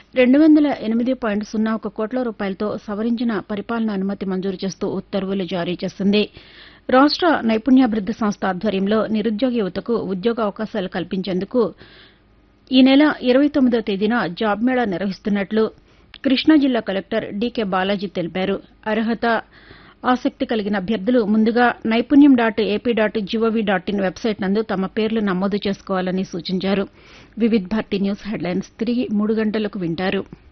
రెండు వందల ఎనిమిది పాయింట్ సున్నా ఒక కోట్ల రూపాయలతో సవరించిన పరిపాలనా అనుమతి మంజూరు చేస్తూ ఉత్తర్వులు జారీ చేసింది రాష్ట నైపుణ్యాభివృద్ది సంస్థ ఆధ్వర్యంలో నిరుద్యోగ యువతకు ఉద్యోగ అవకాశాలు కల్పించేందుకు ఈ నెల ఇరవై తొమ్మిదో తేదీన జాబ్ మేళా నిర్వహిస్తున్నట్లు కృష్ణా జిల్లా కలెక్టర్ డీకే బాలాజీ తెలిపారు అర్హత ఆసక్తి కలిగిన అభ్యర్థులు ముందుగా Naipunyam dot AP dot G O V dot in website నందు తమ పేర్లు నమోదు చేసుకోవాలని సూచించారు వివిధ్ భారతి న్యూస్ హెడ్లైన్స్ తిరిగి మూడు గంటలకు వింటారు